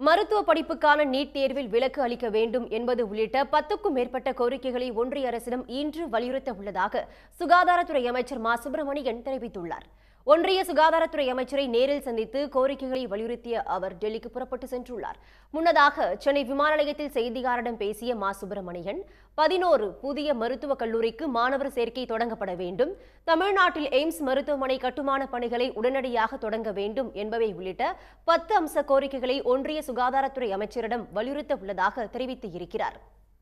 மருத்துவ படிப்புக்கான நீட் தேர்வில் விலக்கு அளிக்க வேண்டும் என்பது உள்ளிட்ட பத்துக்கும் மேற்பட்ட கோரிக்கைகளை ஒன்றிய அரசிடம் இன்று வலியுறுத்த உள்ளதாக சுகாதாரத்துறை அமைச்சர் மா சுப்பிரமணியன் தெரிவித்துள்ளார் ஒன்றிய சுகாதாரத்துறை அமைச்சரை நேரில் சந்தித்து கோரிக்கைகளை வலியுறுத்திய அவர் டெல்லிக்கு புறப்பட்டு சென்றுள்ளார் முன்னதாக சென்னை விமான நிலையத்தில் செய்தியாளரிடம் பேசிய மா சுப்பிரமணியன் பதினோரு புதிய மருத்துவக் கல்லூரிக்கு மாணவர் சேர்க்கை தொடங்கப்பட வேண்டும் தமிழ்நாட்டில் எய்ம்ஸ் மருத்துவமனை கட்டுமான பணிகளை உடனடியாக தொடங்க வேண்டும் என்பவை உள்ளிட்ட பத்து அம்ச கோரிக்கைகளை ஒன்றிய சுகாதாரத்துறை அமைச்சரிடம் வலியுறுத்த உள்ளதாக தெரிவித்து இருக்கிறார்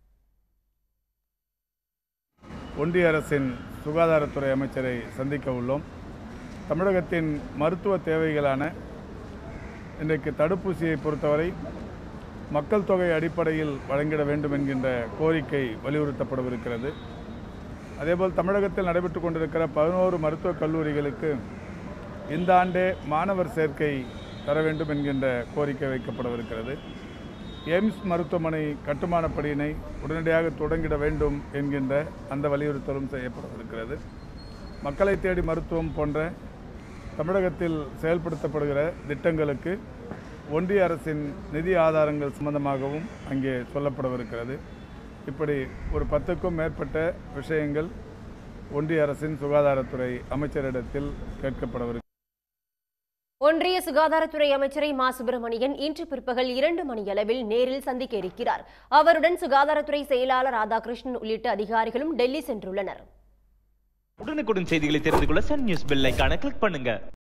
ஒன்றிய அரசின் சுகாதாரத்துறை அமைச்சரை சந்திக்க உள்ளோம் தமிழகத்தின் மருத்துவ தேவைகளான இன்றைக்கு தடுப்பூசியை பொறுத்தவரை மக்கள் தொகை அடிப்படையில் வழங்கிட வேண்டும் என்கின்ற கோரிக்கை வலியுறுத்தப்படவிருக்கிறது அதேபோல் தமிழகத்தில் நடைபெற்று கொண்டிருக்கிற பதினோரு மருத்துவக் கல்லூரிகளுக்கு இந்த ஆண்டே மாணவர் சேர்க்கை தர வேண்டும் என்கின்ற கோரிக்கை வைக்கப்படவிருக்கிறது எய்ம்ஸ் மருத்துவமனை கட்டுமானப் பணியினை உடனடியாக தொடங்கிட வேண்டும் என்கின்ற அந்த வலியுறுத்தலும் செய்யப்படவிருக்கிறது மக்களை தேடி மருத்துவம் போன்ற தமிழகத்தில் செயல்படுத்தப்படுகிற திட்டங்களுக்கு ஒன்றிய அரசின் நிதி ஆதாரங்கள் சம்பந்தமாகவும் அங்கே சொல்லப்படவிருக்கிறது இப்படி ஒரு பத்துக்கும் மேற்பட்ட விஷயங்கள் ஒன்றிய அரசின் சுகாதாரத்துறை அமைச்சரிடத்தில் கேட்கப்படவிருக்கிறது ஒன்றிய சுகாதாரத்துறை அமைச்சரை மா சுப்பிரமணியன் இன்று பிற்பகல் இரண்டு மணியளவில் நேரில் சந்திக்க இருக்கிறார் அவருடன் சுகாதாரத்துறை செயலாளர் ராதாகிருஷ்ணன் உள்ளிட்ட அதிகாரிகளும் டெல்லி சென்றுள்ளனர் உடனுக்குடன் செய்திகளை தெரிந்து கொள்ள சன் நியூஸ் பெல் ஐகானை கிளிக் பண்ணுங்க